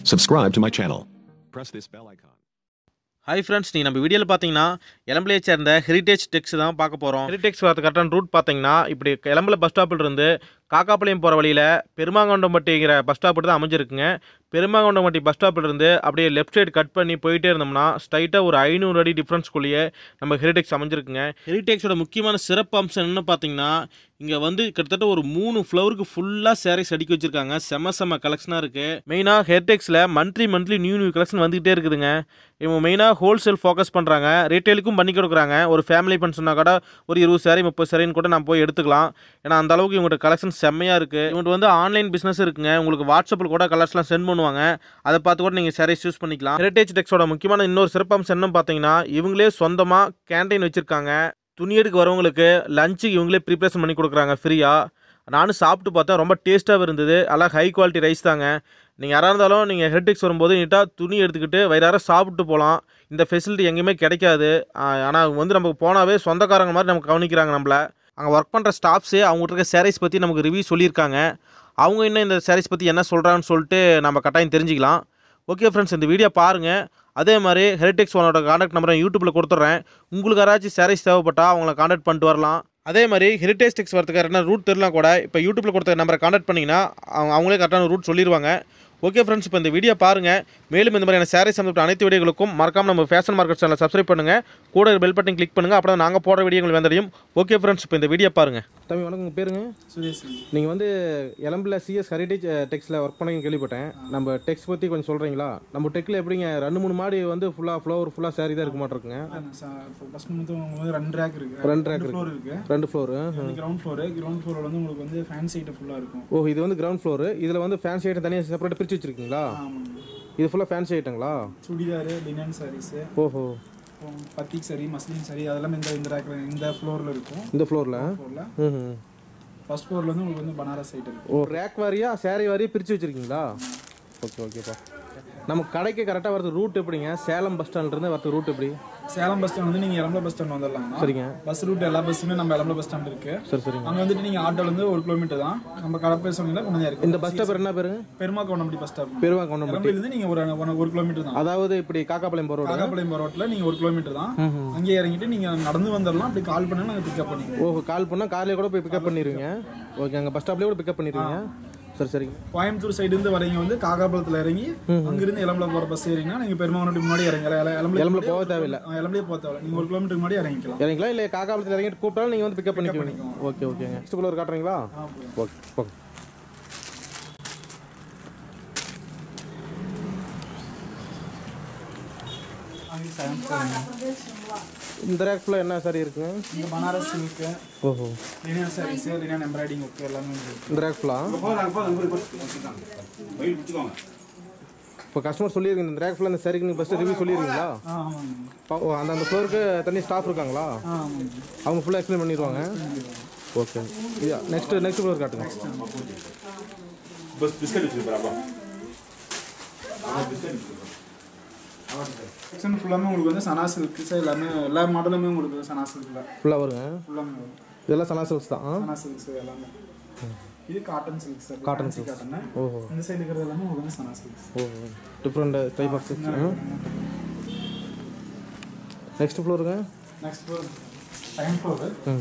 Subscribe to my channel. Press this bell icon. Hi friends நீ நம்ம வீடியோவில் பார்த்தீங்கன்னா எலம்பிளையை சேர்ந்த ஹெரிட்டேஜ் டெக்ஸ் தான் பார்க்க போகிறோம் ஹெரிடெக்ஸ் வரது கரெக்டான ரூட் பார்த்தீங்கன்னா இப்படி எலம்பல பஸ் ஸ்டாப்பில் இருந்து காக்காப்பாளையம் போகிற வழியில் பெருமாங்கொண்டம்பட்டிங்கிற பஸ் ஸ்டாப் தான் அமைஞ்சிருக்குங்க பெருமாங்கொண்டம்பட்டி பஸ் ஸ்டாப்பில் இருந்து அப்படியே லெஃப்ட் சைடு கட் பண்ணி போயிட்டே இருந்தோம்னா ஸ்ட்ரைட்டாக ஒரு ஐநூறு அடி டிஃப்ரென்ஸ்குள்ளேயே நம்ம ஹெரிடெக்ஸ் அமைஞ்சிருக்குங்க ஹெரிடெக்ஸோட முக்கியமான சிறப்பு அம்சம் என்னன்னு பார்த்தீங்கன்னா இங்கே வந்து கிட்டத்தட்ட ஒரு மூணு ஃப்ளவருக்கு ஃபுல்லாக சாரீஸ் அடிக்க வச்சிருக்காங்க செம செம கலெக்ஷனாக இருக்குது மெயினாக ஹெர்டெக்ஸில் monthly monthly new new collection வந்துகிட்டே இருக்குதுங்க இவங்க மெயினாக ஹோல்சேல் ஃபோக்கஸ் பண்ணுறாங்க ரீட்டைலுக்கும் பண்ணி கொடுக்குறாங்க ஒரு ஃபேமிலி ஃபங்க்ஷன்னா கூட ஒரு இருபது சாரி முப்பது சாரின்னு கூட நான் போய் எடுத்துக்கலாம் ஏன்னா அந்த அளவுக்கு இவங்கள்ட்ட கலெக்ஷன் செம்மையாக இருக்குது இவங்க வந்து ஆன்லைன் பிஸ்னஸ் இருக்குங்க உங்களுக்கு வாட்ஸ்அப்பில் கூட கலர்ஸ்லாம் சென்ட் பண்ணுவாங்க அதை பார்த்து கூட நீங்கள் சாரீஸ் யூஸ் பண்ணிக்கலாம் ஹெரிட்டேஜ் டெக்ஸோட முக்கியமான இன்னொரு சிறப்பம்சம் என்னன்னு பார்த்தீங்கன்னா இவங்களே சொந்தமாக கேண்டீன் வச்சுருக்காங்க துணி எடுக்க வரவங்களுக்கு லஞ்சுக்கு இவங்களே ப்ரிப்ரேஷன் பண்ணி கொடுக்குறாங்க ஃப்ரீயாக நானும் சாப்பிட்டு பார்த்தேன் ரொம்ப டேஸ்ட்டாகவும் இருந்தது எல்லாம் ஹை குவாலிட்டி ரைஸ் தாங்க நீங்கள் யாராக இருந்தாலும் நீங்கள் ஹெட்ரிக்ஸ் வரும்போது நீட்டாக துணி எடுத்துக்கிட்டு வயிறார சாப்பிட்டு போகலாம் இந்த ஃபெசிலிட்டி எங்கேயுமே கிடைக்காது ஆனால் வந்து நமக்கு போனாவே சொந்தக்காரங்க மாதிரி நமக்கு கவனிக்கிறாங்க நம்மளை அங்கே ஒர்க் பண்ணுற ஸ்டாஃப்ஸே அவங்ககிட்ட இருக்க சாரீஸ் பற்றி நமக்கு ரிவ்யூ சொல்லியிருக்காங்க அவங்க இன்னும் இந்த சாரீஸ் பற்றி என்ன சொல்கிறாங்கன்னு சொல்லிட்டு நம்ம கட்டாயம் தெரிஞ்சுக்கலாம் ஓகே ஃப்ரெண்ட்ஸ் இந்த வீடியோ பாருங்கள் அதே மாதிரி ஹெரிடெக்ஸ் ஒனோட காண்டாக்ட் நம்பரை யூடியூப்பில் கொடுத்துட்றேன் உங்களுக்கு யாராச்சும் சாரீஸ் தேவைப்பட்டால் அவங்கள காண்டாக்ட் பண்ணிட்டு வரலாம் அதே மாதிரி ஹெரிட்டேஜ் டெக்ஸ் வரதுக்கு என்ன ரூட் தெரியலாம் கூட இப்போ யூடியூப்பில் கொடுத்த நம்பரை காண்டாக்ட் பண்ணிங்கன்னா அவங்க அவங்களே கரெக்டான ரூட் சொல்லிடுவாங்க ஓகே ஃப்ரெண்ட்ஸ் இப்போ இந்த வீடியோ பாருங்கள் மேலும் இந்த மாதிரியான சாரீஸ் சம்மந்தப்பட்ட அனைத்து வீடியோகளுக்கும் மறக்காம நம்ம ஃபேஷன் மார்க்கெட் சேனலை சப்ஸ்கிரைப் பண்ணுங்கள் கூட பெல் பட்டன் கிளிக் பண்ணுங்கள் அப்போ நாங்கள் போடுற வீடியோங்கள் வந்தடையும் ஓகே ஃப்ரெண்ட்ஸ் இப்போ இந்த வீடியோ பாருங்கள் தம்பி வணக்கம் உங்கள் பேருங்க சுரேஷ் நீங்கள் வந்து எலம்பில் சிஎஸ் ஹெரிட்டேஜ் டெக்ஸில் ஒர்க் பண்ணி கேள்விப்பட்டேன் நம்ம டெக்ஸ் பற்றி கொஞ்சம் சொல்கிறீங்களா நம்ம டெக்கில் எப்படிங்க ரெண்டு மூணு மாடி வந்து ஃபுல்லாக ஃப்ளவர் ஃபுல்லாக சாரி தான் இருக்க மாட்டிருக்குங்க ஃபர்ஸ்ட் மந்த் உங்களுக்கு வந்து ரெண்டு ரேக் இருக்கு ரெண்டு rack ஃப்ளோர் இருக்கு ரெண்டு floor ground floor ground floor வந்து உங்களுக்கு வந்து ஃபேன்சி ஐட்டம் ஃபுல்லா இருக்கும் ஓ இது வந்து கிரவுண்ட் ஃப்ளோரு இதில் வந்து ஃபேன்சி ஐட்டம் தனியாக செப்பரேட் பிரித்து வச்சிருக்கீங்களா ஆமாங்க இது ஃபுல்லாக ஃபேன்சி ஐட்டங்களா சுடிதார் லினன் சாரீஸ் ஓஹோ பத்திக் சரி மஸ்லின் சரி அதெல்லாம் இந்த இந்த ரேக்ல இந்த ஃப்ளோர்ல இருக்கும் இந்த ஃப்ளோரில் ஃப்ளோர்ல ம் ஃபர்ஸ்ட் ஃப்ளோர்ல வந்து உங்களுக்கு வந்து பனாரஸ் ஐட்டம் இருக்கு ஓ ரேக் வாரியா சேரீ வாரியா பிரித்து வச்சிருக்கீங்களா ஓகே ஓகேப்பா நம்ம கடைக்கு கரெக்டாக வரது ரூட் எப்படிங்க சேலம் பஸ் ஸ்டாண்ட்லேருந்து வரது ரூட் எப்படி சேலம் பஸ் ஸ்டாண்ட் வந்து நீங்க எலம்பல பஸ் ஸ்டாண்ட் வந்துடலாம் சரிங்க பஸ் ரூட் எல்லா பஸ்ஸுமே நம்ம எலம்பல பஸ் ஸ்டாண்ட் இருக்கு சரி சரிங்க அங்க வந்துட்டு நீங்க ஆட்டோல இருந்து ஒரு கிலோமீட்டர் தான் நம்ம கடை சொன்னீங்கன்னா கொஞ்சம் இருக்கு இந்த பஸ் ஸ்டாப் என்ன பேருங்க பெருமா கவுண்டம்பட்டி பஸ் ஸ்டாப் பெருவா கொண்டம்பட்டி எலம்பல இருந்து நீங்க ஒரு ஒரு- ஒரு கிலோமீட்டர் தான் அதாவது இப்படி காக்காப்பாளையம் போகிற ரோடு காக்காப்பாளையம் ரோட்ல நீங்க ஒரு கிலோமீட்டர் தான் அங்கேயே இறங்கிட்டு நீங்க நடந்து வந்துடலாம் அப்படி கால் பண்ணா நாங்க பிக்கப் பண்ணிடுவோம் ஓஹோ கால் பண்ணால் கார்லேயே கூட போய் பிக்கப் பண்ணிடுவீங்க ஓகே அங்கே பஸ் ஸ்டாப்லேயே கூட பிக்கப் பண்ணிடுவீங்க சரி சரிங்க கோயம்புத்தூர் சைடு இருந்து வரீங்க வந்து காகாபுரத்துல இறங்கி அங்கிருந்து எலம்பல போற பஸ் ஏறிங்கன்னா நீங்க பெருமாவனத்துக்கு முன்னாடி இறங்கல எலம்பல எலம்பல போக தேவையில்லை எலம்பலே போக தேவை நீங்க ஒரு கிலோமீட்டருக்கு முன்னாடி இறங்கிக்கலாம் இறங்கிக்கலாம் இல்லை காக்காபாளத்தில் இறங்கிட்டு கூப்பிட்டாலும் நீங்கள் வந்து பிக்கப் பண்ணிக்குவீங்க ஓகே ஓகேங்க நெக்ஸ்ட் ஃப்ளோர் காட்டுறீங்களா ஓகே ஓகே அங்கே seventh floor. இந்த ரேக் ஃபுல்லாக என்ன சாரி இருக்குங்க இங்க பனாரஸ் சில்க் ஓஹோ linen saris linen embroidering work எல்லாமே இருக்கு இந்த ரேக் ஃபுல்லாக இப்போ கஸ்டமர் சொல்லியிருக்கீங்க இந்த ரேக் ஃபுல்லாக இந்த சாரிக்கு நீங்கள் ஃபஸ்ட்டு ரிவ்யூ சொல்லியிருக்கீங்களா ஆ ஆமாங்க பா- ஓ அந்த அந்த ஃப்ளோருக்கு தனி ஸ்டாஃப் இருக்காங்களா ஆ ஆமாங்க அவங்க ஃபுல்லாக எக்ஸ்பிளைன் பண்ணிடுவாங்க ஓகே இது நெக்ஸ்ட் நெக்ஸ்ட் ஃப்ளோர் காட்டுங்க செக்ஷன் ஃபுல்லாமே உங்களுக்கு வந்து சனா சில்க் எல்லாமே எல்லா மாடலுமே உங்களுக்கு சனா சில்க்ல ஃபுல்லாக வருங்க ஃபுல்லாமே வரும் இதெல்லாம் சனா சில்க்ஸ் தான் சனா சில்க்ஸ் எல்லாமே இது cotton silk sir Cotton cotton cotton ஓஹோ இந்த சைடு இருக்கிறது எல்லாமே உங்களுக்கு வந்து சனா சில்க்ஸ் ஓஹோ different type of silks next ஃப்ளோருங்க நெக்ஸ்ட் ஃப்ளோர் டைம் ஃப்ளோர் ம்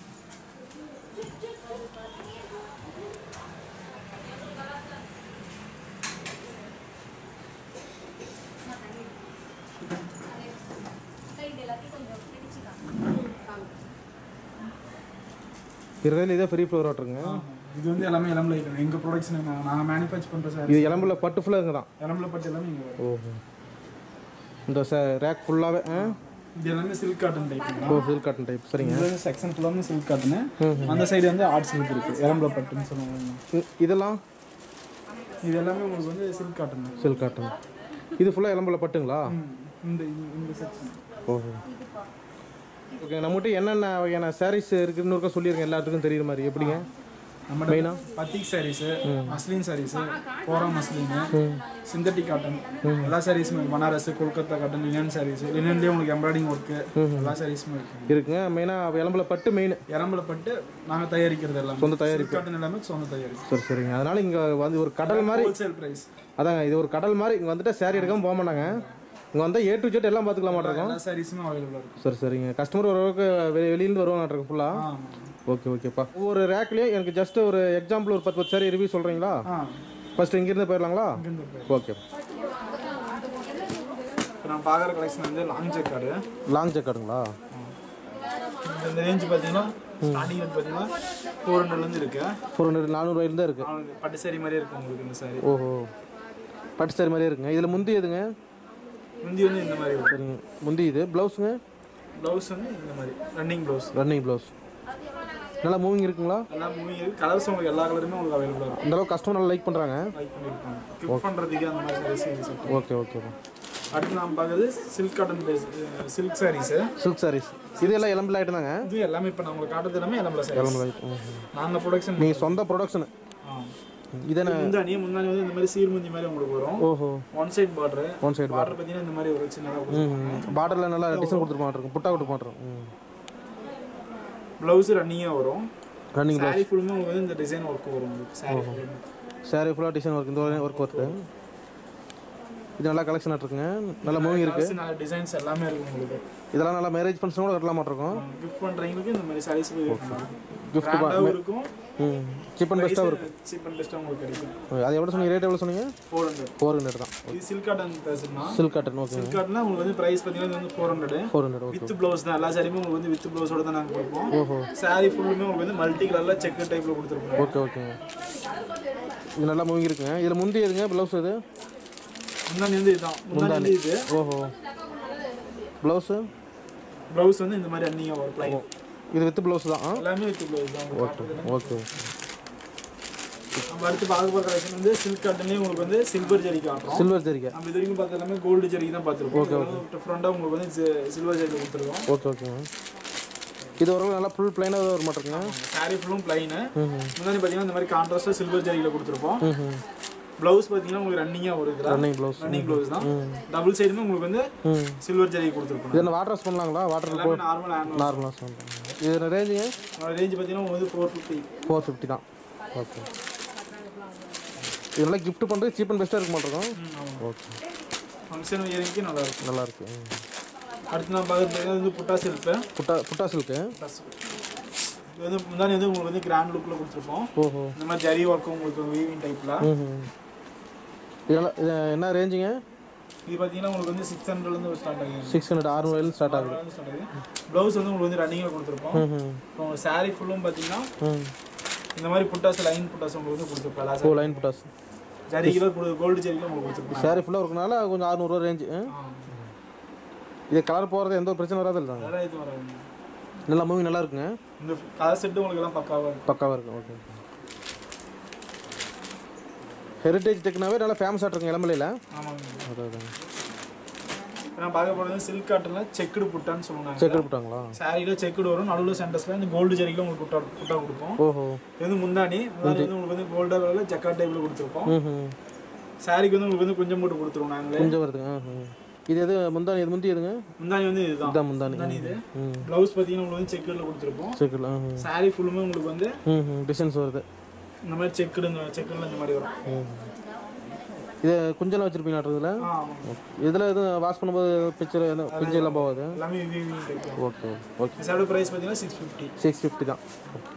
இருக்கிறதுல இதே ஃப்ரீ ஃப்ளோர் வாட்டருங்க இது வந்து எல்லாமே எலம்புல ஐட்டம் எங்க ப்ரொடக்ஷன் நாங்க மேனுஃபேக்சர் பண்ற சார் இது இளம்புல பட்டு ஃபுல்லாக தான் எலம்புல பட்டு எல்லாமே இங்க வரும் ஓஹோ இந்த ச ரேக் ஃபுல்லாகவே ஆ இது எல்லாமே சில்க் காட்டன் டைப் ஓ சில்க் காட்டன் டைப் சரிங்க இந்த செக்ஷன் ஃபுல்லாமே சில்க் காட்டன் அந்த சைடு வந்து ஆர்ட் சில்க் இருக்கு எலம்புல பட்டுன்னு சொல்லுவாங்க இ- இதெல்லாம் இது எல்லாமே உங்களுக்கு வந்து சில்க் காட்டன் சில்க் காட்டன் இது ஃபுல்லாக இளம்புல பட்டுங்களா இந்த இந்த செக்ஷன் ஓஹோ ஓகே நம்மகிட்ட என்னென்ன வகையான சாரீஸ் இருக்குன்னு ஒருக்கா சொல்லிடுங்க எல்லாத்துக்கும் தெரியுற மாதிரி எப்படிங்க நம்ம மெயினா batik saris muslin saris kora muslin synthetic cotton எல்லா சாரீஸுமே பனாரஸ் கொல்கத்தா காட்டன் லினன் சாரீஸ் லினன்லேயே உங்களுக்கு எம்ப்ராய்டிங் ஒர்க்கு எல்லா சாரீஸுமே இருக்கு இருக்குங்க மெயினாக இளம்புல பட்டு மெயின் எரம்பல பட்டு நாங்கள் தயாரிக்கிறது எல்லாமே சொந்த தயாரிப்பு காட்டன் எல்லாமே சொந்த தயாரிப்பு சரி சரிங்க அதனால இங்கே வந்து ஒரு கடல் மாதிரி ஹோல்சேல் ப்ரைஸ் அதாங்க இது ஒரு கடல் மாதிரி இங்கே வந்துட்டு சேரீ எடுக்காமல் போக மாட்டாங்க இங்கே வந்தால் ஏ டு ஜெட் எல்லாம் பார்த்துக்கலாம் மாட்டிருக்கோம் எல்லா சாரீஸுமே அவைலபிளாக இருக்கும் சரி சரிங்க கஸ்டமர் ஓரளவுக்கு வெளி வெளியிலேருந்து வருவாங்க ஃபுல்லாக ஆ ஓகே ஓகேப்பா ஒவ்வொரு ரேக்லேயும் எனக்கு ஜஸ்ட் ஒரு எக்ஸாம்பிள் ஒரு பத்து பத்து சாரி ரிவ்யூ சொல்கிறீங்களா ஆ ஃபர்ஸ்ட் இங்கேருந்து போயிடலாங்களா இங்கேருந்து போய் ஓகே இப்போ நான் பார்க்குற கலெக்ஷன் வந்து லாங் செக் கார்டு லாங் செக்காடுங்களா இந்த ரேஞ்ச் பார்த்தீங்கன்னா ஸ்டார்டிங் ரேட் பார்த்தீங்கன்னா ஃபோர் ஹண்ட்ரட்லேருந்து இருக்கு ஃபோர் ஹண்ட்ரட் நானூறுவாயிலேருந்து இருக்குது அவனுக்கு பட்டு சாரி மாதிரியே இருக்கும் உங்களுக்கு இந்த சாரி ஓஹோ பட்டு சாரி மாதிரியே இருக்குங்க இதில் முந்தி எதுங்க முந்தி வந்து இந்த மாதிரி இருக்கும் சரிங்க முந்தி இது ப்ளவுஸுங்க ப்ளவுஸ் வந்து இந்த மாதிரி ரன்னிங் ப்ளவுஸ் ரன்னிங் ப்ளவுஸ் நல்லா மூவிங் இருக்குங்களா எல்லாம் மூவிங் இருக்கு கலர்ஸ் உங்களுக்கு எல்லா கலருமே உங்களுக்கு அவைலபிளாக இருக்கும் இந்த அளவுக்கு கஸ்டமர் நல்லா லைக் பண்ணுறாங்க லைக் பண்ணியிருப்பாங்க கிஃப்ட் பண்ணுறதுக்கு அந்த மாதிரி சாரீஸ் யூஸ் ஆகும் ஓகே ஓகேப்பா அடுத்து நாம் பார்க்குறது silk cotton base silk saris silk saris இது எல்லாம் எலம்பில் ஐட்டம் தாங்க இது எல்லாமே இப்போ நான் உங்களுக்கு காட்டுறது எல்லாமே எல்லாமே சாரீஸ் எலம்பில் ஐட்டம் நாங்கள் ப்ரொடக்ஷன் நீங்கள் சொந்த ப்ரொடக்ஷனு இது என்ன முந்தானி முந்தானி வந்து இந்த மாதிரி சீர்முந்தி மாதிரி உங்களுக்கு வரும் ஓஹோ one side border one side border பார்த்தீங்கன்னா இந்த மாதிரி ஒரு சின்னதாக ம் பார்டரில் நல்லா டிசைன் கொடுத்துட்டு மாட்டிருக்கும் புட்டா கொடுத்து மாட்டிருக்கும் ம் ப்ளவுஸ் ரன்னிங்காக வரும் ரன்னிங் சாரி ஃபுல்லுமே உங்களுக்கு வந்து இந்த டிசைன் ஒர்க் வரும் உங்களுக்கு சாரி ஃபுல்லுமே சாரி ஃபுல்லாக டிசைன் ஒர்க் இந்த ஒர்க் ஒர்க்கு இது நல்லா கலெக்ஷன் இருக்குங்க நல்லா மூவிங் இருக்குது நல்ல டிசைன்ஸ் எல்லாமே இருக்கும் உங்களுக்கு இதெல்லாம் நல்லா மேரேஜ் ஃபங்க்ஷன் கூட கட்டலாம் மாட்டிருக்கும் கிஃப்ட் பண்ணுறவங்களுக்கு இந்த மாதிரி சாரீஸ் Gift கிஃப்டாகவும் இருக்கும் ம் சீப் அண்ட் பெஸ்ட்டாக இருக்கும் சீப் அண்ட் பெஸ்ட்டாக உங்களுக்கு கிடைக்கும் அது எவ்வளோ சொன்னீங்க ரேட் எவ்வளோ சொன்னீங்க ஃபோர் ஹண்ட்ரட் ஃபோர் ஹண்ட்ரட் தான் இது சில்க் காட்டன் பேசுனா சில்க் காட்டன் ஓகே சில்க் காட்டன்னா உங்களுக்கு வந்து ப்ரைஸ் பார்த்தீங்கன்னா இது வந்து four hundred four hundred okay with blouse தான் எல்லா சாரியுமே உங்களுக்கு வந்து வித் ப்ளவுஸோட தான் நாங்கள் கொடுப்போம் ஓஹோ சாரி ஃபுல்லுமே உங்களுக்கு வந்து மல்டி கலரில் செக் டைப்பில் கொடுத்துருப்போம் ஓகே ஓகேங்க இது நல்லா மூவிங் இருக்குங்க இதில் முந்தி எதுங்க ப்ளவுஸ் இது முன்னாடி வந்து இதுதான் முன்னாடி வந்து இது ஓஹோ ப்ளவுஸு ப்ளவுஸ் வந்து இந்த மாதிரி அன்னிங்க ஒரு ப்ளைன் இது வித் ப்ளவுஸ் தான் ஆ எல்லாமே வித் ப்ளவுஸ் தான் உங்களுக்கு காட்டுறது. ஓகே நம்ம அடுத்து பார்க்க போகிற கலெக்ஷன் வந்து சில்க் காட்டன்லேயே உங்களுக்கு வந்து சில்வர் ஜரி காட்டுறோம் சில்வர் ஜரிகை நம்ம இது வரைக்கும் பார்த்த எல்லாமே கோல்டு ஜரிக்கு தான் பார்த்துருப்போம் டிஃப்ரெண்ட்டாக உங்களுக்கு வந்து சில்வர் ஜரி கொடுத்துருக்கோம் ஓகே ஓகேங்க இது ஓரளவு நல்லா ஃபுல் பிளைனாக வர மாட்டிருக்குங்க சாரி ஃபுல்லும் ப்ளைனு ம் முன்னாடி பார்த்தீங்கன்னா இந்த மாதிரி கான்ட்ராஸ்ட்டாக சில்வர் ஜரியில் கொடுத்துருப்போம் ம் ப்ளவுஸ் பார்த்தீங்கன்னா உங்களுக்கு ரன்னிங்காக வருது ரன்னிங் ப்ளவுஸ் ரன்னிங் ப்ளவுஸ் தான் டபுள் சைடுமே உங்களுக்கு வந்து ம் சில்வர் ஜரி கொடுத்துருப்போம் இது என்ன வாட்டர் வாஷ் பண்ணலாங்களா வாட்டர் எல்லாமே நார்மல் ஆனுவல் நார்மலாக சொல்கிறேன் இது என்ன ரேஞ்சுங்க ரேஞ்ச் பார்த்தீங்கன்னா உங்களுக்கு வந்து ஃபோர் ஃபிஃப்டி ஃபோர் ஃபிஃப்டி தான் ஓகே இதெல்லாம் gift பண்ணுறது சீப் அண்ட் பெஸ்ட்டாக இருக்க மாட்டிருக்கோம் ஓகே ஃபங்க்ஷன் இயரிங்க்கு நல்லா இருக்கும் நல்லா இருக்கு ம். அடுத்து நான் பார்க்குறது வந்து புட்டா சில்க்கு புட்டா புட்டா சில்க்கு இது வந்து முன்னாடி வந்து உங்களுக்கு வந்து கிராண்ட் லுக்கில் கொடுத்துருப்போம் ஓஹோ இந்த மாதிரி ஜரி ஒர்க்கும் உங்களுக்கு வீவிங் டைப்பில் ம் இதெல்லாம் இது என்ன ரேஞ்சுங்க இது பார்த்தீங்கன்னா உங்களுக்கு வந்து சிக்ஸ் ஹண்ட்ரட்லேருந்து ஸ்டார்ட் ஆகுது சிக்ஸ் ஹண்ட்ரட் ஆறுநூறுலேருந்து ஸ்டார்ட் ஆகுது ஸ்டார்ட் ஆகுது ப்ளவுஸ் வந்து உங்களுக்கு வந்து ரன்னிங்கில் கொடுத்துருப்போம் ம் இப்போ உங்களுக்கு சாரீ ஃபுல்லும் பார்த்தீங்கன்னா ம் இந்த மாதிரி புட்டாஸ் லைன் புட்டாஸ் உங்களுக்கு வந்து கொடுத்துருப்போம் எல்லா ஓ லைன் புட்டாஸ் ஜரிகில கோல்டு ஜரிகில உங்களுக்கு கொடுத்துருப்போம் சாரி ஃபுல்லாக இருக்கனால கொஞ்சம் அறுநூறுவா ரேஞ்சு இது கலர் போகிறது எந்த ஒரு பிரச்சனை வராது இல்லை அதெல்லாம் இது வராதுங்க நல்லா மூவி நல்லா இருக்குங்க இந்த கலர் செட்டு உங்களுக்கு எல்லாம் பக்காவாக இருக்கும் பக்காவாக இருக்கும் ஓகே ஹெரிட்டேஜ் டெக்னாவே நல்லா ஃபேமஸாக இருக்குங்க இளமலையில் ஆமாங்க அதான் இப்போ நான் பார்க்க போகிறது சில்க் காட்டனில் செக்குடு புட்டான்னு சொல்லுவாங்க செக் போட்டாங்களா சாரியில் செக்குடு வரும் நடுவில் சென்டர்ஸில் இந்த கோல்டு ஜரிகில உங்களுக்கு புட்டா புட்டா கொடுப்போம் ஓஹோ இது வந்து முந்தானி முந்தானி வந்து உங்களுக்கு வந்து கோல்டா கலரில் ஜக்காட் டைப்பில் கொடுத்துருப்போம் ம் ம் சாரிக்கு வந்து உங்களுக்கு வந்து கொஞ்சம் போட்டு கொடுத்துருவோம் நாங்களே கொஞ்சம் வருதுங்க ஆ, ம். இது எது முந்தானி இது முந்தி எதுங்க முந்தானி வந்து இதுதான் இதான் முந்தானி முந்தானி இது ம் ப்ளவுஸ் பார்த்தீங்கன்னா உங்களுக்கு வந்து செக்குடில் கொடுத்துருப்போம் செக்கில் ம் சாரி ஃபுல்லுமே உங்களுக்கு வந்து ம் ம் டிசைன்ஸ் வருது இந்த மாதிரி செக்குடு இந்த செக்குடில் இந்த மாதிரி வரும் ம் இது குஞ்செல்லாம் வச்சுருப்பீங்களா இதில் ஆ ஆமாங்க இதில் எதுவும் வாஷ் பண்ணும்போது பிக்சர் பிஞ்சு எல்லாம் போகாது எல்லாமே விவிங் டைப் ஓகே ஓகே சாரோட ப்ரைஸ் பார்த்தீங்கன்னா சிக்ஸ் ஃபிஃப்டி சிக்ஸ் ஃபிஃப்டி தான்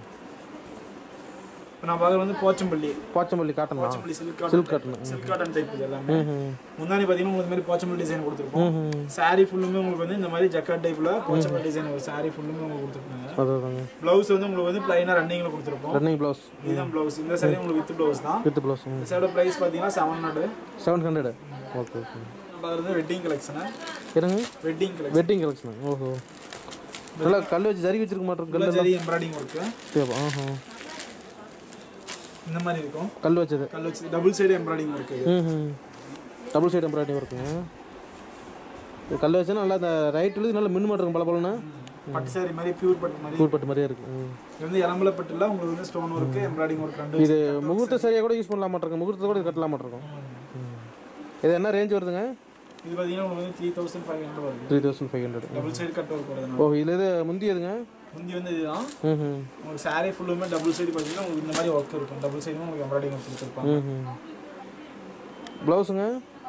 இப்போ நான் பார்க்குறது வந்து போச்சம்பள்ளி போச்சம்பள்ளி காட்டனா Pochampalli silk silk cotton cotton silk cotton type இது எல்லாமே ம் முந்தானி பார்த்தீங்கன்னா உங்களுக்கு இந்த மாதிரி போச்சம்பள்ளி டிசைன் கொடுத்துருப்போம் ம் சாரி ஃபுல்லுமே உங்களுக்கு வந்து இந்த மாதிரி ஜக்காட் டைப்பில் போச்சம்பள்ளி டிசைன் ஒரு சாரி ஃபுல்லுமே உங்களுக்கு கொடுத்துருப்பாங்க அதுதாங்க ப்ளவுஸ் வந்து உங்களுக்கு வந்து ப்ளைனாக ரன்னிங்கில் கொடுத்துருப்போம் ரன்னிங் ப்ளவுஸ் இதுதான் ப்ளவுஸ் இந்த சாரி உங்களுக்கு வித் ப்ளவுஸ் தான் வித் ப்ளவுஸ் இந்த சாரோட ப்ரைஸ் பார்த்தீங்கன்னா seven hundred seven hundred okay okay பார்க்குறது வெட்டிங் கலெக்ஷனு இருங்க வெட்டிங் கலெக்ஷன் வெட்டிங் கலெக்ஷன் ஓஹோ நல்லா கல் வச்சு ஜரி வச்சிருக்க மாட்டோம் கல் சரி எம்ப்ராய்டிங் ஒர்க்கு தேவை ஆஹா இந்த மாதிரி இருக்கும் கல் வச்சது கல் வச்சு டபுள் சைடு எம்ப்ராய்டிங் ஒர்க்கு ம் ம் டபுள் சைடு எம்ப்ராய்டிங் இருக்குங்க இது கல் வச்சுன்னா நல்லா அந்த ரைட்டு நல்லா மின் மாட்டிருக்கும் பல பலன்னு பட்டு சாரி மாதிரி பியூர் பட்டு மாதிரி கூழ்பட்டு மாதிரியே இருக்கு ம். இது வந்து இளம்பல பட்டுல உங்களுக்கு வந்து ஸ்டோன் ஒர்க்கு எம்ப்ராய்டிங் ஒர்க் ரெண்டு இது முகூர்த்த சரியாக கூட யூஸ் பண்ணலாம் மாட்டிருக்கோம் முகூர்த்தத்தை கூட இது கட்டலாம் மாட்டிருக்கோம் இது என்ன ரேஞ்ச் வருதுங்க இது பார்த்தீங்கன்னா உங்களுக்கு வந்து த்ரீ தௌசண்ட் ஃபைவ் ஹண்ட்ரட் வருது three thousand five hundred double side cut work வருது ஓ இதில் இது முந்தி எதுங்க முந்தி வந்து இதுதான் ம் ம் உங்களுக்கு சாரி ஃபுல்லுமே டபுள் சைடு பார்த்தீங்கன்னா உங்களுக்கு இந்த மாதிரி ஒர்க் இருக்கும் டபுள் சைடும் உங்களுக்கு எம்ப்ராய்டிங் ஒர்க் கொடுத்துருப்பாங்க ம் ம் ப்ளவுஸுங்க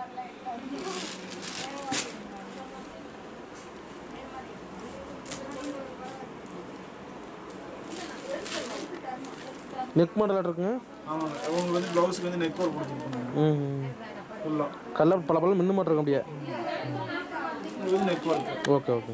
நெக் மாடல் இருக்குங்க ஆமாங்க உங்களுக்கு வந்து ப்ளவுஸுக்கு வந்து நெக் ஒர்க் கொடுத்துருப்பாங்க ம் ஃபுல்லாக கலர் பல பல மின்னு மாட்டிருக்க அப்படியே இது வந்து நெக் ஒர்க் ஓகே ஓகே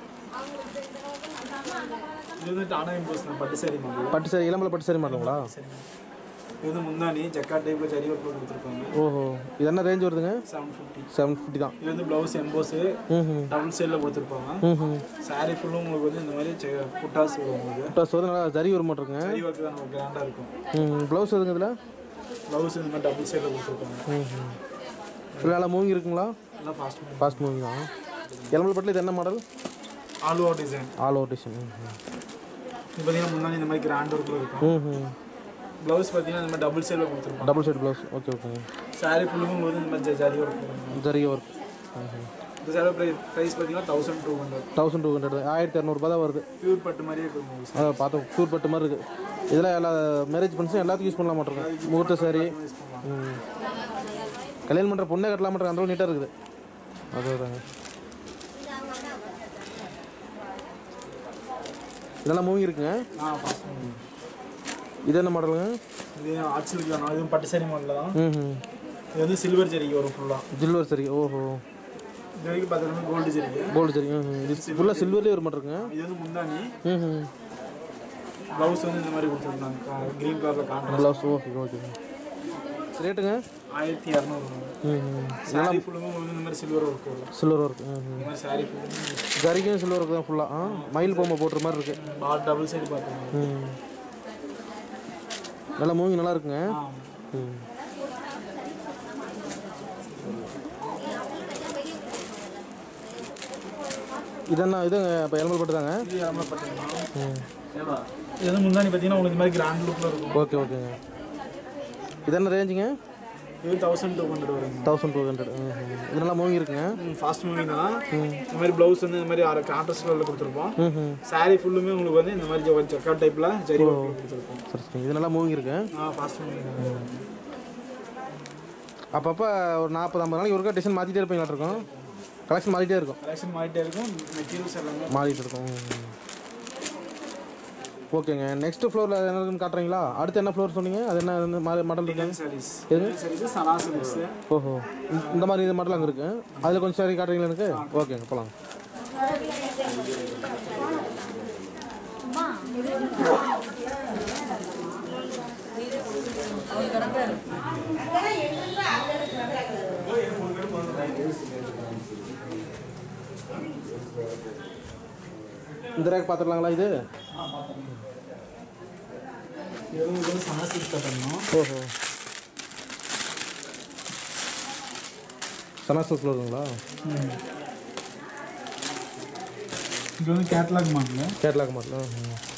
இது வந்து டாடா இம்போஸ் பட்டு சாரி மாடல் பட்டு சரி இளம்பல பட்டு சரி மாட்டோங்களா சரிங்க இது வந்து முந்தானி ஜக்கா டைப்பில் ஜரி ஒர்க் கொடுத்துருப்பாங்க ஓஹோ இது என்ன ரேஞ்ச் வருதுங்க செவன் ஃபிஃப்டி செவன் ஃபிஃப்டி தான் இது வந்து ப்ளவுஸ் எம்போஸு ம் டபுள் சைடில் கொடுத்துருப்பாங்க ம் சாரி ஃபுல்லும் உங்களுக்கு வந்து இந்த மாதிரி செ- புட்டாஸ் வரும் உங்களுக்கு ப்ளஸ் வந்து நல்லா ஜரி வர மாட்டிருக்குங்க ஜரி ஒர்க் தான் நமக்கு கிராண்டாக இருக்கும் ம் ப்ளவுஸ் எதுங்க இதில் ப்ளவுஸ் இந்த மாதிரி டபுள் சைடில் கொடுத்துருப்பாங்க ம் இல்லை நல்லா மூவிங் இருக்குங்களா எல்லாம் ஃபாஸ்ட் ஃபாஸ்ட் மூவிங் தான் இளம்பல பட்டில் இது என்ன model all over design all over design ம் இது பார்த்தீங்கன்னா முன்னாடி இந்த மாதிரி கிராண்ட் ஒர்க்கில் இருக்கும் ம் ம் ப்ளவுஸ் பார்த்தீங்கன்னா இந்த மாதிரி டபுள் சைடில் கொடுத்துருப்பாங்க டபுள் சைடு ப்ளவுஸ் ஓகே ஓகேங்க சாரி ஃபுல்லும் உங்களுக்கு இந்த மாதிரி ஜரி ஒர்க் கொடுப்பாங்க ஜரி ஒர்க் இந்த சாரி ப்ரைஸ் ப்ரைஸ் பார்த்தீங்கன்னா thousand two hundred thousand two hundred ஆயிரத்தி இரநூறுபா தான் வருது பியூர் பட்டு மாதிரியே இருக்கும் உங்களுக்கு அதை பார்த்தோம் சூர் பட்டு மாதிரி இருக்குது இதெல்லாம் எல்லா மேரேஜ் ஃபங்க்ஷன் எல்லாத்துக்கும் யூஸ் பண்ணலாம் மாட்டிருக்கோம் முகூர்த்த சாரி யூஸ் பண்ணலாம் ம் கல்யாணம் பண்ணுற பொண்ணே கட்டலாம் மாட்டிருக்கோம் அந்த நீட்டாக இருக்குது அதுதாங்க இதெல்லாம் மூவி இருக்குங்க ஆ ஃபாஸ்ட் இது என்ன மாடலுங்க இது ஆட்சிலுக்கு வேணும் இதுவும் பட்டு சாரி மாடலில் தான் ம் ம் இது வந்து சில்வர் ஜரிக்கு வரும் ஃபுல்லாக ஜில்வர் சரி ஓஹோ இது வரைக்கும் பார்த்தீங்கன்னா கோல்டு ஜரிக்கு கோல்டு சரி ம் ம். இது ஃபுல்லாக சில்வர்லேயே வர மாட்டிருக்குங்க இது வந்து முந்தானி ம் ம் ப்ளவுஸ் வந்து இந்த மாதிரி கொடுத்துருந்தாங்க க்ரீன் கலரில் காட்டுறேன் ப்ளவுஸ் ஓகே ஓகே ரேட்டுங்க ஆயிரத்தி இரநூறு ம் ம் சாரி ஃபுல்லுமே உங்களுக்கு இந்த மாதிரி சில்வர் ஒர்க் வரும் சில்வர் ஒர்க் ம் ம் இந்த மாதிரி சாரி ஃபுல்லுமே ஜரிக்கும் சில்வர் ஒர்க் தான் ஃபுல்லாக ஆ மயில் பொம்மை போட்டுற மாதிரி இருக்குது பாட் டபுள் சைடு பார்த்தீங்கன்னா ம் நல்லா மூவிங் நல்லா இருக்குங்க ஆ ம் இதென்ன இதுங்க இப்போ எலும்பல் பட்டு தாங்க இது எவ்வளோ பார்த்தீங்கன்னா ம் இது வந்து முந்தானி பார்த்தீங்கன்னா உங்களுக்கு இந்த மாதிரி கிராண்ட் லுக்கில் இருக்கும் ஓகே ஓகேங்க இது என்ன ரேஞ்சுங்க இது தௌசண்ட் டூ ஹண்ட்ரட் வருங்க தௌசண்ட் டூ ஹண்ட்ரட் இது நல்லா மூவிங் இருக்குங்க ஃபாஸ்ட் மூவிங் தான் இந்த மாதிரி ப்ளவுஸ் வந்து இந்த மாதிரி ஆறு கான்ட்ராஸ்ட் கலரில் கொடுத்துருப்போம் ம் ம் சாரி ஃபுல்லுமே உங்களுக்கு வந்து இந்த மாதிரி ஜக்கா டைப்பில் ஜரி ஒர்க் கொடுத்துருப்போம் சரி சரி இது நல்லா மூவிங் இருக்கு ஆ ஃபாஸ்ட் மூவிங் அப்பப்போ ஒரு நாற்பது ஐம்பது நாளைக்கு ஒருக்கா டிசைன் மாற்றிட்டே இருப்பீங்களா இருக்கும் கலெக்ஷன் மாறிட்டே இருக்கும் கலெக்ஷன் மாறிட்டே இருக்கும் மெட்டீரியல்ஸ் எல்லாமே மாறிட்டு இருக்கும் ம். ஓகேங்க நெக்ஸ்ட் ஃப்ளோரில் என்ன இருக்குன்னு காட்டுறீங்களா அடுத்து என்ன ஃப்ளோர் சொன்னீங்க அது என்ன என்ன மாடல் இருக்கு linen saris linen saris Sana silks ஓஹோ இந்த- இந்த மாதிரி இது மாடல் அங்கே இருக்கு அதில் கொஞ்சம் சரி காட்டுறீங்களா எனக்கு ஓகேங்க போகலாம் இந்த ரேக் பார்த்துடலாங்களா இது இது வந்து உங்களுக்கு வந்து சனா சில்க்ஸ் கட்டணும் ஓஹோ சனாசல் ஃப்ளோருங்களா இது வந்து catalogue model catalogue model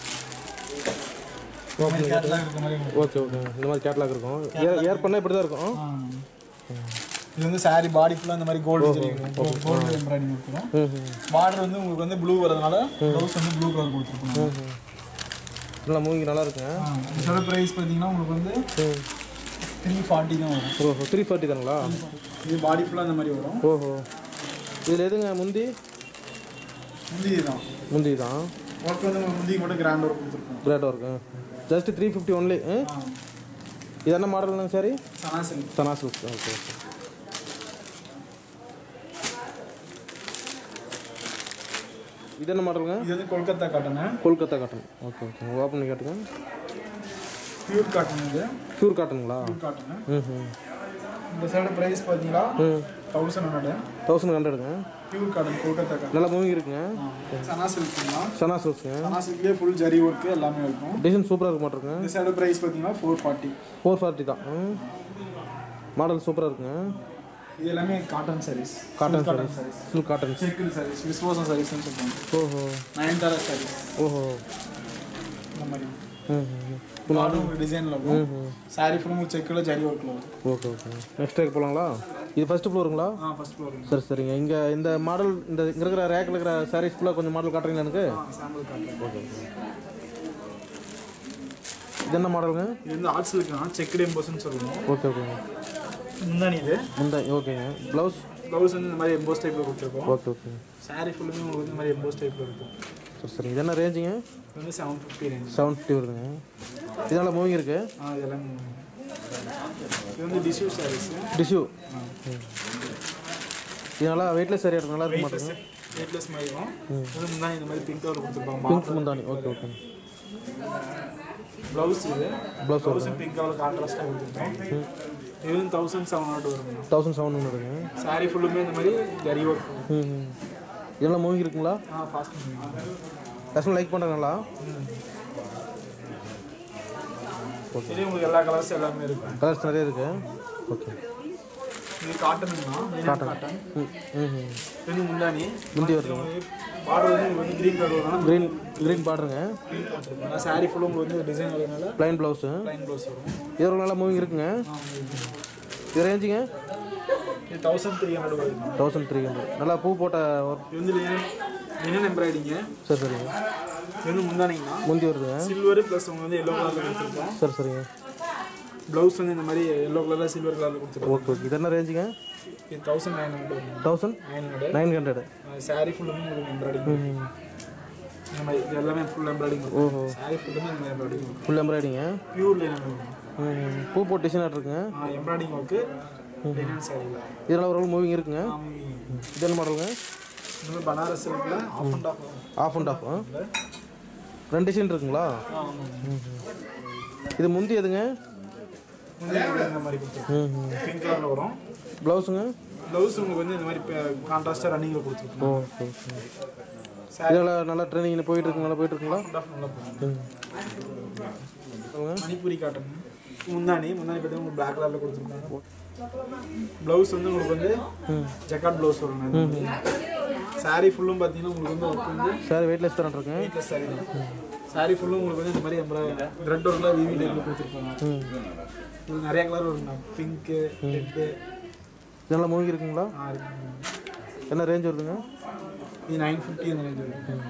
catalogue இருக்க மாதிரி உங்களுக்கு. ஓகே ஓகே இந்த மாதிரி கேட்லாக் இருக்கும் ஏர் ஏர் பண்ணால் இப்படி தான் இருக்கும் ஆ. இது வந்து சாரி பாடி ஃபுல்லாக இந்த மாதிரி கோல்டு ஜெரி கோல்டு எம்ப்ராய்டிங் இருக்கும் ம் ம் பார்டர் வந்து உங்களுக்கு வந்து ப்ளூ வரதுனால ப்ளவுஸ் வந்து ப்ளூ கலர் கொடுத்துருக்கோம் நல்லா மூவிங் நல்லா இருக்குங்க இதோட ப்ரைஸ் பார்த்தீங்கன்னா உங்களுக்கு வந்து ம் த்ரீ ஃபார்ட்டி தான் வரும் ஓஹோ த்ரீ ஃபார்ட்டி தானுங்களா இது பாடி ஃபுல்லாக இந்த மாதிரி வரும் ஓஹோ இதில் எதுங்க முந்தி முந்தி தான் முந்தி தான் ஒர்க் வந்து உங்களுக்கு முந்தி மட்டும் கிராண்ட் ஒர்க் கொடுத்துருக்கோம் great work just three fifty only இது என்ன மாடலுங்க சரி Sana silk Sana silk okay okay இது என்ன மாடலுங்க இது வந்து Kolkata cotton Kolkata cotton okay okay open பண்ணி காட்டுங்க பியூர் காட்டன் இது ப்யூர் காட்டனுங்களா பியூர் காட்டனு ம் ம் இந்த சைடு ப்ரைஸ் பார்த்தீங்கன்னா ம் தௌசண்ட் ஹண்ட்ரட் தௌசண்ட் ஹண்ட்ரடுங்க பியூர் காட்டன் கொல்கத்தா காட்டன் நல்லா மூவிங் இருக்குங்க சனா சில்க்னா சனா சில்க்ஸுங்க சனா சில்க்லேயே ஃபுல் ஜரி ஒர்க்கு எல்லாமே இருக்கும் டிசைன் சூப்பராக இருக்க மாட்டிருக்குங்க இந்த சைடு ப்ரைஸ் பார்த்தீங்கன்னா ஃபோர் ஃபார்ட்டி ஃபோர் ஃபார்ட்டி தான் ம் மாடல் சூப்பராக இருக்குங்க இது எல்லாமே cotton saris cotton cotton saris saris silk cotton செக்குல் சாரீஸ் விஸ்வாசம் சாரீஸ்னு சொல்லுவாங்க ஓஹோ நயன்தாரா சாரீஸ் ஓஹோ இந்த மாதிரி ம் ம் மாடல் உங்களுக்கு டிசைனில் இருக்கும் சாரி ஃபுல்லும் செக்கில் ஜரி ஒர்க்கில் வரும் ஓகே ஓகே நெக்ஸ்ட் ரேக் போகலாங்களா இது ஃபஸ்ட்டு ஃப்ளோருங்களா ஆ ஃபர்ஸ்ட் ஃப்ளோர் சரி சரிங்க இங்கே இந்த மாடல் இந்த இங்கே இருக்கிற ரேக்கில் இருக்கிற சாரீஸ் ஃபுல்லாக கொஞ்சம் மாடல் காட்டுறீங்களா எனக்கு சாம்பிள் காட்டுறேன் இது என்ன மாடலுங்க இது வந்து ஆர்ட் சில்க்னா செக்குடு எம்போஸ்ன்னு சொல்லுவோம் ஓகே ஓகேங்க முந்தானி இது முந்தா ஓகேங்க ப்ளவுஸ் ப்ளவுஸ் வந்து இந்த மாதிரி எம்போஸ் டைப்பில் கொடுத்துருக்கோம் ஓகே ஓகே சாரி ஃபுல்லுமே உங்களுக்கு வந்து இந்த மாதிரி எம்போஸ் டைப்பில் இருக்கும் சரி சரி இது என்ன ரேஞ்சுங்க இது வந்து seven fifty range seven fifty வருதுங்க இதனால் மூவிங் இருக்குது ஆ இதெல்லாம் இது வந்து டிஷ்யூ சாரீஸ் டிஷ்யூ இது நல்லா வெயிட்லெஸ் சரியாக இருக்கும் நல்லா இருக்க மாட்டேங்க வெயிட்லெஸ் மாதிரி இருக்கும் இது வந்து முந்தானி இந்த மாதிரி பிங்க் கலர் கொடுத்துருப்பாங்க பிங்க் முந்தானி ஓகே ஓகே ப்ளவுஸ் இது ப்ளவுஸ் ப்ளவுஸ் பிங்க் கலர் கான்ட்ராஸ்ட்டாக கொடுத்துருக்கோம் இது வந்து தௌசண்ட் செவன் ஹண்ட்ரட் வருங்க தௌசண்ட் செவன் ஹண்ட்ரடுங்க சாரி ஃபுல்லுமே இந்த மாதிரி ஜரி ஒர்க் ம் ம். இதெல்லாம் மூவிங் இருக்குங்களா ஆ ஃபாஸ்ட் பண்ணுங்க கஸ்டமர் லைக் பண்ணுறாங்களா இதே உங்களுக்கு எல்லா கலர்ஸ் எல்லாமே இருக்கும் கலர்ஸ் நிறைய இருக்கு ஓகே இது காட்டன் தான் காட்டன் ம் ம் ம். இது வந்து முந்தானி முந்தி வருதுங்க பார்டர் வந்து உங்களுக்கு வந்து க்ரீன் கலர் வரும் க்ரீன் க்ரீன் பார்டருங்க க்ரீன் கொடுத்துருப்பாங்க சாரி ஃபுல்லும் உங்களுக்கு வந்து டிசைன் வரதுனால ப்ளைன் ப்ளவுஸு லைன் ப்ளவுஸ் வரும் இது ஒரு நல்லா மூவிங் இருக்குங்க இது ரேஞ்சுங்க இது தௌசண்ட் த்ரீ ஹண்ட்ரட் வருது தௌசண்ட் த்ரீ ஹண்ட்ரட் நல்லா பூ போட்ட ஒர்க் இது வந்து லினன் லினன் எம்ப்ராய்டிங்க சரி சரிங்க இது வந்து முந்தானிங்கன்னா முந்தி வருதுங்க சில்வர் ப்ளஸ் உங்களுக்கு வந்து எல்லோ கலரில் கொடுத்துருக்கோம் சரி சரிங்க ப்ளவுஸ் வந்து இந்த மாதிரி எல்லோ கலரில் சில்வர் கலரில் கொடுத்துருக்கோம் ஓகே ஓகே இது என்ன ரேஞ்சுங்க இது thousand nine hundred thousand nine hundred nine hundred sari ஃபுல்லுமே உங்களுக்கு எம்ப்ராய்டிங் இந்த மாதிரி இது எல்லாமே ஃபுல் எம்ப்ராய்டிங் ஓஹோ சாரி ஃபுல்லுமே இந்த மாதிரி எம்ப்ராய்டிங் இருக்கும் ஃபுல் எம்ப்ராய்டிங்க பியூர் லினன் ம் பூ போட்டு டிசைன் இருக்குங்க எம்ப்ராய்டிங் ஒர்க்கு லினன் சாரியில் இதெல்லாம் ஒரு மூவிங் இருக்குங்க இது என்ன மாடலுங்க இந்த மாதிரி பனாரஸ் சில்கில் off and off off and off ரெண்டு டிசைன் இருக்குங்களா இது முந்தி எதுங்க இந்த மாதிரி கொடுத்துருக்கோம் ம் ம் பிங்க் கலரில் வரும் ப்ளவுஸுங்க ப்ளவுஸ் உங்களுக்கு வந்து இந்த மாதிரி கான்ட்ராஸ்டாக ரன்னிங்கில் கொடுத்துருக்கோம் ஓகே ஓகே இதெல்லாம் நல்லா ட்ரைனிங் போயிட்டு இருக்குங்க நல்லா போயிட்டு இருக்குங்களா ஆஃப் அண்ட் ஆஃப் நல்லா போகும் ம் சொல்லுங்க மணிப்பூரி காட்டன் முந்தானி முந்தானி பார்த்தீங்கன்னா உங்களுக்கு பிளாக் கலரில் கொடுத்துருக்காங்க ப்ளவுஸ் வந்து உங்களுக்கு வந்து ஜக்காட் ப்ளவுஸ் வரும் சாரி ஃபுல்லும் பார்த்தீங்கன்னா உங்களுக்கு வந்து ஒர்க் வந்து சார் வெயிட்லெஸ் தரேன் இருக்குங்க வீட்டில் சாரி தான் சாரி ஃபுல்லும் உங்களுக்கு வந்து இந்த மாதிரி எம்ப்ராய்டரி த்ரெட் ஒர்க்கில் விவி டைப்பில் கொடுத்துருப்பாங்க ம் இது நிறைய கலர் வருங்க பிங்க்கு ரெட்டு இதெல்லாம் மூவிங் இருக்குங்களா என்ன ரேஞ்ச் வருதுங்க இது நைன் ஃபிஃப்டி அந்த ரேஞ்ச் வரும்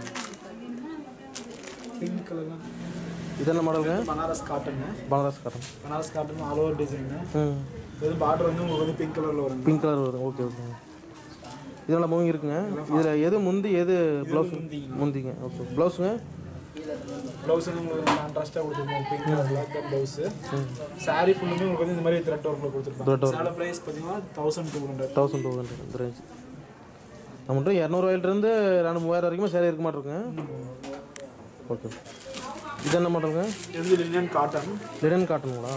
பிங்க் கலர்லாம் இது என்ன மாடலுங்க Banaras cotton Banaras cotton Banaras cotton all over design ம் இது பார்டர் வந்து உங்களுக்கு வந்து பிங்க் கலரில் வருங்க பிங்க் கலர் வரும் ஓகே ஓகே இதெல்லாம் மூவிங் இருக்குங்க இதில் எது முந்தி எது ப்ளவுஸ் முந்திங்க ஓகே ப்ளவுஸுங்க ப்ளவுஸ் வந்து உங்களுக்கு கான்ட்ராஸ்ட்டாக கொடுத்துருக்கோம் pink colour black colour blouse sari ஃபுல்லுமே உங்களுக்கு வந்து இந்த மாதிரி த்ரெட் ஒர்க்கில் கொடுத்துருப்பாங்க சேலை ப்ரைஸ் பார்த்தீங்கன்னா thousand two hundred thousand two hundred இந்த ரேஞ்ச் நம்மகிட்ட இரநூறுவாயிலிருந்து ரெண்டு மூவாயிரம் வரைக்குமே சரி இருக்க மாட்டிருக்குங்க ஓகே இது என்ன மாடலுங்க இது வந்து லினன் காட்டன் லினன் காட்டனுங்களா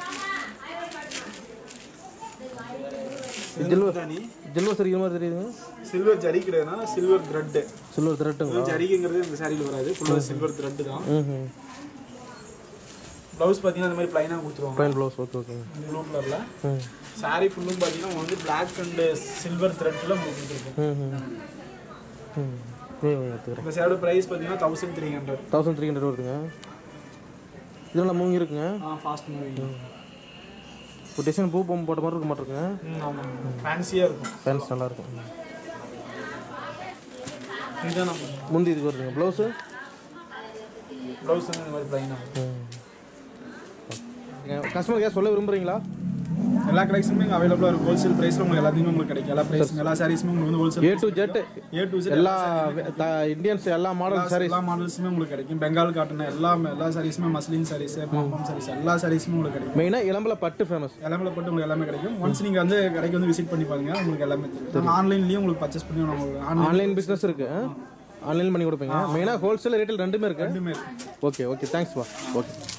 ஜில்வர் தனி ஜில்வர் சரிக்கிற மாதிரி தெரியுதுங்க சில்வர் ஜரி கிடையாதுன்னா சில்வர் த்ரெட்டு சில்வர் த்ரெட்டுங்களா ஜரிங்கிறது இந்த சாரியில் வராது ஃபுல்லாக சில்வர் த்ரெட்டு தான் ம் ம் ப்ளவுஸ் பார்த்தீங்கன்னா இந்த மாதிரி ப்ளைனாக கொடுத்துருவாங்க ப்ளைன் ப்ளவுஸ் ஓகே ஓகேங்க ப்ளூ கலரில் ம் சாரி ஃபுல்லும் பார்த்தீங்கன்னா உங்களுக்கு வந்து பிளாக் அண்ட் சில்வர் த்ரெட்டில் உங்களுக்கு கொடுத்துருக்கோம் ம் ம் ம் ம் எடுத்துக்கிறேன் இந்த சேரோட ப்ரைஸ் பார்த்தீங்கன்னா thousand three hundred thousand three hundred வருதுங்க இதெல்லாம் மூவி இருக்குங்க ஆ ஃபாஸ்ட் மூவிங் இப்போ டிசைன் பூ பொம்மை போட்ட மாதிரி இருக்க மாட்டிருக்குங்க ம் ஆமாம் ஃபேன்சியாக இருக்கும் ஃபேன்ஸ் நல்லா இருக்கும் இதுதான் நம்ம முந்தி இதுக்கு வருதுங்க ப்ளவுஸு ப்ளவுஸ் வந்து இந்த மாதிரி ப்ளைனாக கஸ்டமர் கேஸ் சொல்ல விரும்புறீங்களா எல்லா கலெக்ஷனுமே இங்கே அவைலபிளாக இருக்கும் ஹோல்சேல் ப்ரைஸில் உங்களுக்கு எல்லாத்தையுமே உங்களுக்கு கிடைக்கும் எல்லா ப்ரைஸ் எல்லா சாரீஸுமே உங்களுக்கு வந்து wholesale A to Z A to எல்லா இந்தியன்ஸ் எல்லா மாடல் சாரி எல்லா மாடல்ஸுமே உங்களுக்கு கிடைக்கும் பெங்கால் காட்டன் எல்லாமே எல்லா சாரீஸுமே மஸ்லின் சாரீஸ் பாம்பம் சாரீஸ் எல்லா சாரீஸுமே உங்களுக்கு கிடைக்கும் மெயினாக இளம்பல பட்டு ஃபேமஸ் எல்லாமே பட்டு உங்களுக்கு எல்லாமே கிடைக்கும் ஒன்ஸ் நீங்கள் வந்து கடைக்கு வந்து விசிட் பண்ணி பாருங்க உங்களுக்கு எல்லாமே தெரியும் ஆன்லைன்லேயும் உங்களுக்கு பர்ச்சேஸ் பண்ணி உங்களுக்கு ஆன்லைன் ஆன்லைன் பிஸ்னஸ் இருக்கு ஆன்லைன் பண்ணி கொடுப்பீங்க மெயினாக ஹோல்சேல் ரேட்டில் ரெண்டுமே இருக்கு ரெண்டுமே இருக்கு ஓகே ஓகே தேங்க்ஸ் பா ஓகே